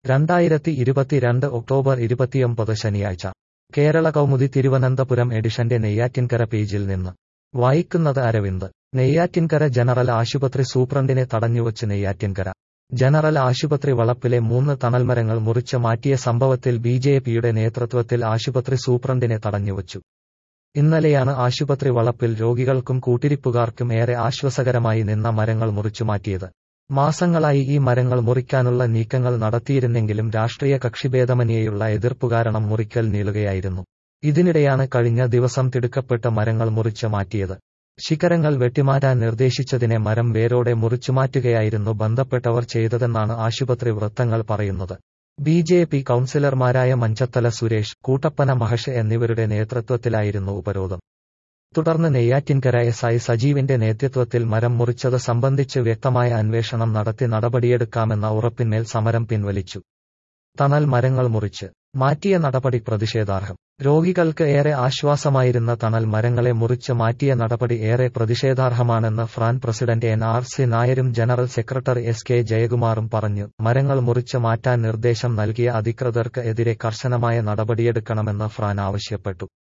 രണ്ടായിരത്തി ഇരുപത്തിരണ്ട് ഒക്ടോബർ ഇരുപത്തിയൊമ്പത് ശനിയാഴ്ച കേരള കൗമുദി തിരുവനന്തപുരം എഡിഷന്റെ നെയ്യാറ്റിൻകര പേജിൽ നിന്ന് വായിക്കുന്നത് അരവിന്ദ് നെയ്യാറ്റിൻകര ജനറൽ ആശുപത്രി സൂപ്രണ്ടിനെ തടഞ്ഞുവച്ച് നെയ്യാറ്റിൻകര ജനറൽ ആശുപത്രി വളപ്പിലെ മൂന്ന് തണൽമരങ്ങൾ മുറിച്ച് മാറ്റിയ സംഭവത്തിൽ ബിജെപിയുടെ നേതൃത്വത്തിൽ ആശുപത്രി സൂപ്രണ്ടിനെ തടഞ്ഞുവച്ചു ഇന്നലെയാണ് ആശുപത്രി വളപ്പിൽ രോഗികൾക്കും കൂട്ടിരിപ്പുകാർക്കും ഏറെ ആശ്വാസകരമായി നിന്ന മരങ്ങൾ മുറിച്ചുമാറ്റിയത് മാസങ്ങളായി ഈ മരങ്ങൾ മുറിക്കാനുള്ള നീക്കങ്ങൾ നടത്തിയിരുന്നെങ്കിലും രാഷ്ട്രീയ കക്ഷിഭേദമന്യേയുള്ള എതിർപ്പു കാരണം മുറിക്കൽ നീളുകയായിരുന്നു ഇതിനിടെയാണ് കഴിഞ്ഞ ദിവസം തിടുക്കപ്പെട്ട മരങ്ങൾ മുറിച്ച് മാറ്റിയത് ശിഖരങ്ങൾ വെട്ടിമാറ്റാൻ നിർദ്ദേശിച്ചതിനെ മരം വേരോടെ മുറിച്ചുമാറ്റുകയായിരുന്നു ബന്ധപ്പെട്ടവർ ചെയ്തതെന്നാണ് ആശുപത്രി വൃത്തങ്ങൾ പറയുന്നത് ബി ജെ പി കൌൺസിലർമാരായ മഞ്ചത്തല സുരേഷ് കൂട്ടപ്പന മഹഷ് എന്നിവരുടെ നേതൃത്വത്തിലായിരുന്നു ഉപരോധം തുടർന്ന് നെയ്യാറ്റിൻകര എസ് ഐ സജീവിന്റെ നേതൃത്വത്തിൽ മരം മുറിച്ചത് സംബന്ധിച്ച് വ്യക്തമായ അന്വേഷണം നടത്തി നടപടിയെടുക്കാമെന്ന ഉറപ്പിന്മേൽ സമരം പിൻവലിച്ചു തണൽ മരങ്ങൾ മുറിച്ച് മാറ്റിയ നടപടി പ്രതിഷേധാർഹം രോഗികൾക്ക് ഏറെ ആശ്വാസമായിരുന്ന തണൽ മരങ്ങളെ മുറിച്ച് മാറ്റിയ നടപടി ഏറെ പ്രതിഷേധാർഹമാണെന്ന് FRAN president N R C നായരും ജനറൽ സെക്രട്ടറി എസ് കെ ജയകുമാറും പറഞ്ഞു മരങ്ങൾ മുറിച്ച് മാറ്റാൻ നിർദ്ദേശം നൽകിയ അധികൃതർക്ക് എതിരെ കർശനമായ നടപടിയെടുക്കണമെന്ന് ഫ്രാൻ ആവശ്യപ്പെട്ടു